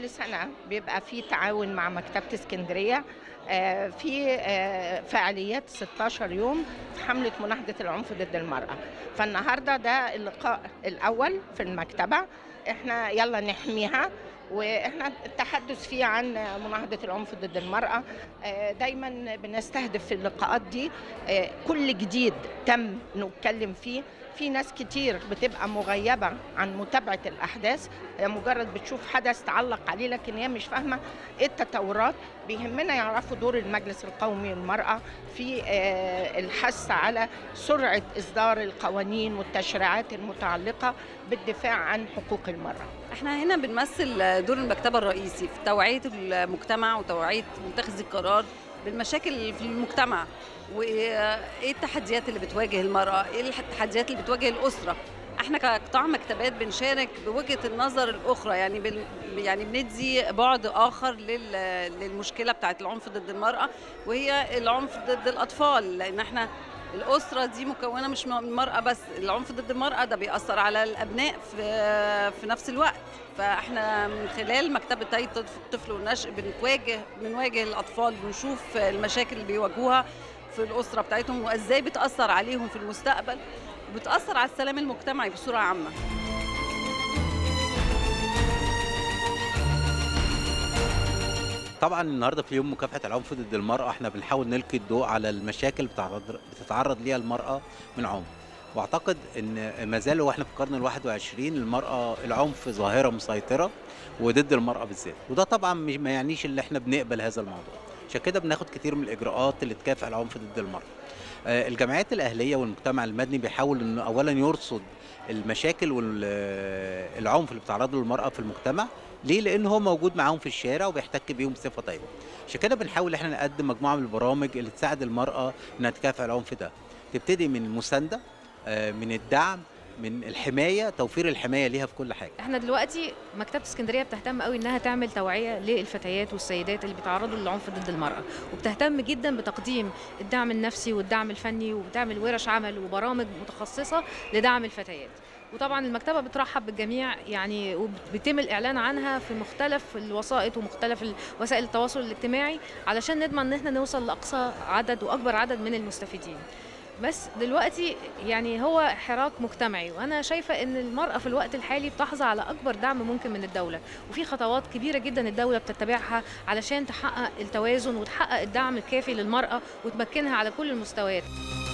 كل سنة بيبقى في تعاون مع مكتبة اسكندرية آه، في آه، فعاليات 16 يوم في حملة مناهضة العنف ضد المرأة فالنهاردة ده اللقاء الأول في المكتبة احنا يلا نحميها واحنا التحدث فيه عن مناهضة العنف ضد المرأة آه، دايما بنستهدف في اللقاءات دي آه، كل جديد تم نتكلم فيه في ناس كتير بتبقى مغيبة عن متابعة الأحداث هي مجرد بتشوف حدث تعلق عليه لكن هي مش فاهمة إيه التطورات بيهمنا يعرفوا دور المجلس القومي للمرأة في آه، الحث على سرعة إصدار القوانين والتشريعات المتعلقة بالدفاع عن حقوق المرأة احنا هنا بنمثل دور المكتبة الرئيسي في توعية المجتمع وتوعية متخذي القرار بالمشاكل اللي في المجتمع وايه التحديات اللي بتواجه المرأة ايه التحديات اللي بتواجه الأسرة احنا كقطاع مكتبات بنشارك بوجهة النظر الأخرى يعني بن يعني بندي بعد آخر لل للمشكلة بتاعت العنف ضد المرأة وهي العنف ضد الأطفال لأن احنا الأسرة دي مكونة مش من المرأة بس العنف ضد المرأة ده بيأثر على الأبناء في في نفس الوقت فاحنا من خلال مكتبة هيئة الطفل والنشء بنواجه بنواجه الأطفال بنشوف المشاكل اللي بيواجهوها في الأسرة بتاعتهم وإزاي بتأثر عليهم في المستقبل وبتأثر على السلام المجتمعي بصورة عامة طبعا النهارده في يوم مكافحه العنف ضد المراه احنا بنحاول نلقي الضوء على المشاكل بتعرض- بتتعرض ليها المراه من عنف واعتقد ان ما زال واحنا في القرن ال21 المراه العنف ظاهره مسيطره وضد المراه بالذات وده طبعا مش ما يعنيش ان احنا بنقبل هذا الموضوع عشان كده بناخد كتير من الاجراءات اللي تكافئ العنف ضد المراه آه، الجمعيات الاهليه والمجتمع المدني بيحاول انه اولا يرصد المشاكل والعنف اللي بتعرض له المراه في المجتمع ليه؟ لأن هو موجود معاهم في الشارع وبيحتك بيهم بصفة طيبة. عشان كده بنحاول احنا نقدم مجموعة من البرامج اللي تساعد المرأة انها تكافئ العنف ده. تبتدي من المساندة، آه، من الدعم، من الحماية، توفير الحماية ليها في كل حاجة. احنا دلوقتي مكتبه اسكندريه بتهتم قوي انها تعمل توعيه للفتيات والسيدات اللي بيتعرضوا للعنف ضد المراه وبتهتم جدا بتقديم الدعم النفسي والدعم الفني وبتعمل ورش عمل وبرامج متخصصه لدعم الفتيات وطبعا المكتبه بترحب بالجميع يعني وبيتم الاعلان عنها في مختلف الوسائط ومختلف وسائل التواصل الاجتماعي علشان نضمن ان احنا نوصل لاقصى عدد واكبر عدد من المستفيدين بس دلوقتي يعني هو حراك مجتمعي وانا شايفه ان المراه في الوقت الحالي بتحظى على اكبر دعم ممكن من الدوله وفي خطوات كبيره جدا الدوله بتتبعها علشان تحقق التوازن وتحقق الدعم الكافي للمراه وتمكنها على كل المستويات